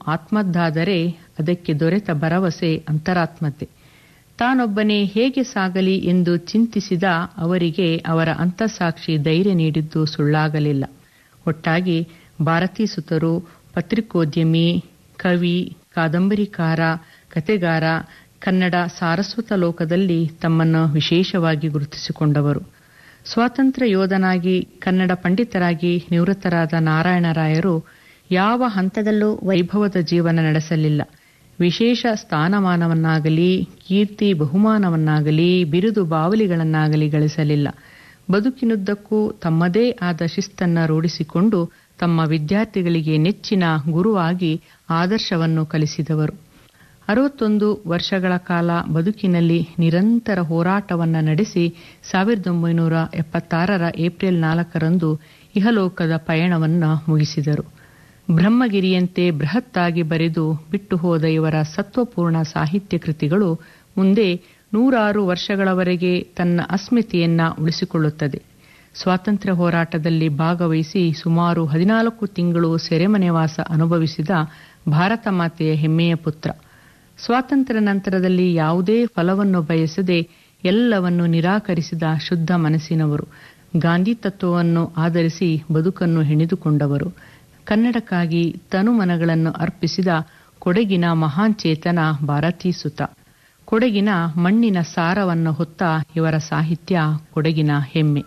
ಆತ್ಮದ್ದಾದರೆ ಅದಕ್ಕೆ ದೊರೆತ ಭರವಸೆ ಅಂತರಾತ್ಮತೆ ತಾನೊಬ್ಬನೇ ಹೇಗೆ ಸಾಗಲಿ ಎಂದು ಚಿಂತಿಸಿದ ಅವರಿಗೆ ಅವರ ಅಂತಃಸಾಕ್ಷಿ ಧೈರ್ಯ ನೀಡಿದ್ದು ಸುಳ್ಳಾಗಲಿಲ್ಲ ಒಟ್ಟಾಗಿ ಭಾರತೀ ಸುತರು ಪತ್ರಿಕೋದ್ಯಮಿ ಕವಿ ಕಾದಂಬರಿಕಾರ ಕತೆಗಾರ ಕನ್ನಡ ಸಾರಸ್ವತ ಲೋಕದಲ್ಲಿ ತಮ್ಮನ್ನು ವಿಶೇಷವಾಗಿ ಗುರುತಿಸಿಕೊಂಡವರು ಸ್ವಾತಂತ್ರ್ಯ ಯೋಧನಾಗಿ ಕನ್ನಡ ಪಂಡಿತರಾಗಿ ನಿವೃತ್ತರಾದ ನಾರಾಯಣರಾಯರು ಯಾವ ಹಂತದಲ್ಲೂ ವೈಭವದ ಜೀವನ ನಡೆಸಲಿಲ್ಲ ವಿಶೇಷ ಸ್ಥಾನಮಾನವನ್ನಾಗಲಿ ಕೀರ್ತಿ ಬಹುಮಾನವನ್ನಾಗಲಿ ಬಿರುದು ಬಾವಲಿಗಳನ್ನಾಗಲಿ ಗಳಿಸಲಿಲ್ಲ ಬದುಕಿನುದ್ದಕ್ಕೂ ತಮ್ಮದೇ ಆದ ಶಿಸ್ತನ್ನ ರೂಢಿಸಿಕೊಂಡು ತಮ್ಮ ವಿದ್ಯಾರ್ಥಿಗಳಿಗೆ ನೆಚ್ಚಿನ ಗುರುವಾಗಿ ಆದರ್ಶವನ್ನು ಕಲಿಸಿದವರು ಅರವತ್ತೊಂದು ವರ್ಷಗಳ ಕಾಲ ಬದುಕಿನಲ್ಲಿ ನಿರಂತರ ಹೋರಾಟವನ್ನು ನಡೆಸಿ ಸಾವಿರದ ಒಂಬೈನೂರ ಎಪ್ಪತ್ತಾರರ ಏಪ್ರಿಲ್ ನಾಲ್ಕರಂದು ಇಹಲೋಕದ ಪಯಣವನ್ನು ಮುಗಿಸಿದರು ಬ್ರಹ್ಮಗಿರಿಯಂತೆ ಬೃಹತ್ತಾಗಿ ಬರೆದು ಬಿಟ್ಟು ಹೋದ ಇವರ ಸತ್ವಪೂರ್ಣ ಸಾಹಿತ್ಯ ಕೃತಿಗಳು ಮುಂದೆ ನೂರಾರು ವರ್ಷಗಳವರೆಗೆ ತನ್ನ ಅಸ್ಮಿತೆಯನ್ನ ಉಳಿಸಿಕೊಳ್ಳುತ್ತದೆ ಸ್ವಾತಂತ್ರ್ಯ ಹೋರಾಟದಲ್ಲಿ ಭಾಗವಹಿಸಿ ಸುಮಾರು ಹದಿನಾಲ್ಕು ತಿಂಗಳು ಸೆರೆಮನೆವಾಸ ಅನುಭವಿಸಿದ ಭಾರತ ಮಾತೆಯ ಹೆಮ್ಮೆಯ ಪುತ್ರ ಸ್ವಾತಂತ್ರ್ಯ ನಂತರದಲ್ಲಿ ಯಾವುದೇ ಫಲವನ್ನು ಬಯಸದೆ ಎಲ್ಲವನ್ನು ನಿರಾಕರಿಸಿದ ಶುದ್ಧ ಮನಸ್ಸಿನವರು ಗಾಂಧಿ ತತ್ವವನ್ನು ಆಧರಿಸಿ ಬದುಕನ್ನು ಹೆಣೆದುಕೊಂಡವರು ಕನ್ನಡಕ್ಕಾಗಿ ತನುಮನಗಳನ್ನು ಅರ್ಪಿಸಿದ ಕೊಡಗಿನ ಮಹಾನ್ ಚೇತನ ಭಾರತೀ ಸುತ ಕೊಡಗಿನ ಮಣ್ಣಿನ ಸಾರವನ್ನು ಹೊತ್ತ ಇವರ ಸಾಹಿತ್ಯ ಕೊಡಗಿನ ಹೆಮ್ಮೆ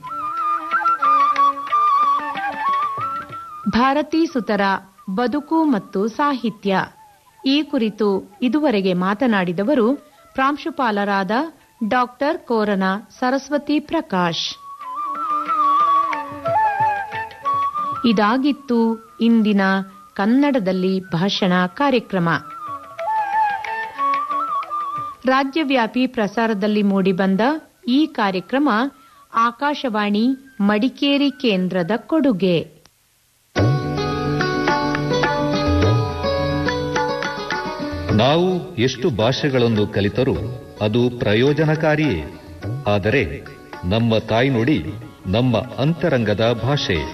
ಭಾರತೀ ಸುತರ ಬದುಕು ಮತ್ತು ಸಾಹಿತ್ಯ ಈ ಕುರಿತು ಇದುವರೆಗೆ ಮಾತನಾಡಿದವರು ಪ್ರಾಂಶುಪಾಲರಾದ ಡಾಕ್ಟರ್ ಕೋರನ ಸರಸ್ವತಿ ಪ್ರಕಾಶ್ ಇದಾಗಿತ್ತು ಇಂದಿನ ಕನ್ನಡದಲ್ಲಿ ಭಾಷಣ ಕಾರ್ಯಕ್ರಮ ರಾಜ್ಯವ್ಯಾಪಿ ಪ್ರಸಾರದಲ್ಲಿ ಮೂಡಿಬಂದ ಈ ಕಾರ್ಯಕ್ರಮ ಆಕಾಶವಾಣಿ ಮಡಿಕೇರಿ ಕೇಂದ್ರದ ಕೊಡುಗೆ ನಾವು ಎಷ್ಟು ಭಾಷೆಗಳನ್ನು ಕಲಿತರೂ ಅದು ಪ್ರಯೋಜನಕಾರಿಯೇ ಆದರೆ ನಮ್ಮ ತಾಯ್ನುಡಿ ನಮ್ಮ ಅಂತರಂಗದ ಭಾಷೆ